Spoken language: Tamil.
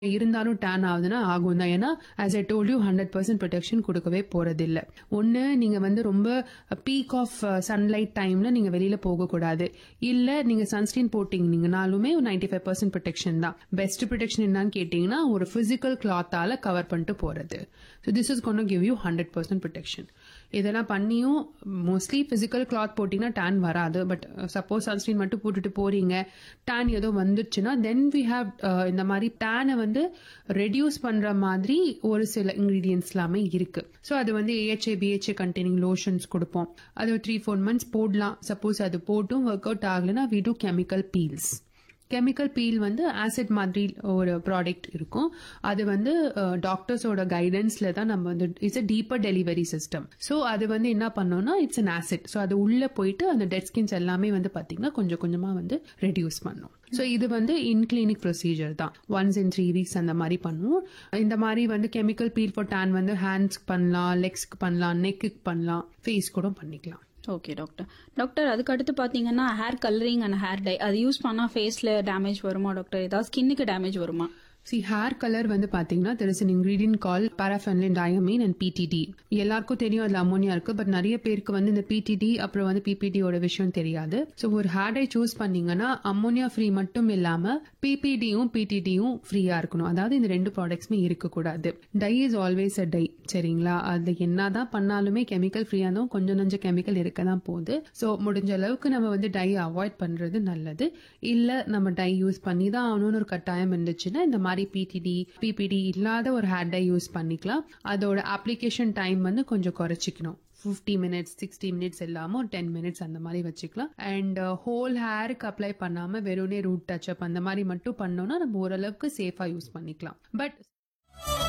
இருந்தாலும் டேன் ஆகுதுன்னா ஆகும் தான் ஏன்னா as I told you hundred percent protection கொடுக்கவே போறதில்ல ஒன்று நீங்க வந்து ரொம்ப பீக் ஆஃப் சன்லைட் டைம்ல நீங்க வெளியில போகக்கூடாது இல்ல நீங்க சன்ஸ்கிரீன் போட்டீங்கனாலுமே நைன்டி ஃபைவ் பர்சன்ட் ப்ரொடெக்ஷன் தான் பெஸ்ட் ப்ரொடெக்ஷன் என்னன்னு கேட்டீங்கன்னா ஒரு பிசிக்கல் கிளாத்தால கவர் பண்ணிட்டு போறது so this is gonna give you hundred percent protection இதெல்லாம் பண்ணியும் மோஸ்ட்லி பிசிக்கல் கிளாத் போட்டீங்கன்னா டேன் வராது பட் சப்போஸ் சன்ஸ்கிரீன் மட்டும் போட்டுட்டு போறீங்க டேன் ஏதோ வந்துச்சுன்னா தென் வி ஹாவ் இந்த மாதிரி டேனை வந்து ரெடியூஸ் பண்ற மாதிரி ஒரு சில இன்கிரீடியன்ஸ் எல்லாமே இருக்கு ஸோ அது வந்து ஏஹெச்ஏ பிஹெச்ஏ கண்டெய்னிங் லோஷன்ஸ் கொடுப்போம் அது த்ரீ ஃபோர் மந்த்ஸ் போடலாம் சப்போஸ் அது போட்டும் ஒர்க் அவுட் ஆகலைன்னா we do chemical peels chemical peel வந்து ஆசிட் மாதிரி ஒரு ப்ராடக்ட் இருக்கும் அது வந்து டாக்டர்ஸோட கைடன்ஸ்ல தான் நம்ம வந்து it's a deeper delivery system so அது வந்து என்ன பண்ணோம்னா இட்ஸ் அன் ஆசிட் ஸோ அது உள்ள போயிட்டு அந்த டெட் ஸ்கின்ஸ் எல்லாமே வந்து பாத்தீங்கன்னா கொஞ்சம் கொஞ்சமா வந்து ரெடியூஸ் பண்ணும் ஸோ இது வந்து இன் கிளினிக் ப்ரொசீஜர் தான் ஒன்ஸ் இன் த்ரீ வீக்ஸ் அந்த மாதிரி பண்ணுவோம் இந்த மாதிரி வந்து கெமிக்கல் பீல் ஃபார் டேன் வந்து ஹேண்ட்ஸ்க்கு பண்ணலாம் லெக்ஸ்க்கு பண்ணலாம் நெக்குக்கு பண்ணலாம் ஃபேஸ் கூட பண்ணிக்கலாம் ஓகே டாக்டர் டாக்டர் அதுக்கு அடுத்து பாத்தீங்கன்னா hair colouring and hair dye அது யூஸ் பண்ணா ஃபேஸ்ல டேமேஜ் வருமா டாக்டர் ஏதாவது ஸ்கின்னுக்கு டேமேஜ் வருமா சி ஹேர் கலர் வந்து பாத்தீங்கன்னா there is an ingredient call paraphenylene diamine and PPD எல்லாருக்கும் தெரியும் அதுல அமோனியா இருக்கு பட் நிறைய பேருக்கு வந்து இந்த பிடிடி அப்புறம் வந்து பிபிடியோட விஷயம் தெரியாது ஸோ ஒரு ஹேர் டை சூஸ் பண்ணீங்கன்னா அமோனியா ஃப்ரீ மட்டும் இல்லாம பிபிடியும் பிடிடியும் ஃப்ரீயா இருக்கணும் அதாவது இந்த ரெண்டு ப்ராடக்ட்ஸுமே இருக்கக்கூடாது dye is always a dye சரிங்களா அது என்னதான் பண்ணாலுமே கெமிக்கல் ஃப்ரீயா இருந்தும் கொஞ்சம் கொஞ்சம் கெமிக்கல் இருக்க தான் போகுது ஸோ முடிஞ்ச அளவுக்கு நம்ம வந்து டை அவாய்ட் பண்றது நல்லது இல்ல நம்ம டை யூஸ் பண்ணி தான் ஆகணும்னு ஒரு கட்டாயம் இருந்துச்சுன்னா இந்த மாதிரி பிடிடி பிபிடி இல்லாத ஒரு ஹேர் டை யூஸ் பண்ணிக்கலாம் அதோட அப்ளிகேஷன் டைம் வந்து கொஞ்சம் குறைச்சிக்கணும் ஃபிஃப்டி மினிட்ஸ் சிக்ஸ்டி மினிட்ஸ் இல்லாம ஒரு டென் மினிட்ஸ் அந்த மாதிரி வச்சுக்கலாம் அண்ட் ஹோல் ஹேருக்கு அப்ளை பண்ணாம வெறும்னே ரூட் டச் அப் அந்த மாதிரி மட்டும் பண்ணோம்னா நம்ம ஓரளவுக்கு சேஃபா யூஸ் பண்ணிக்கலாம் பட்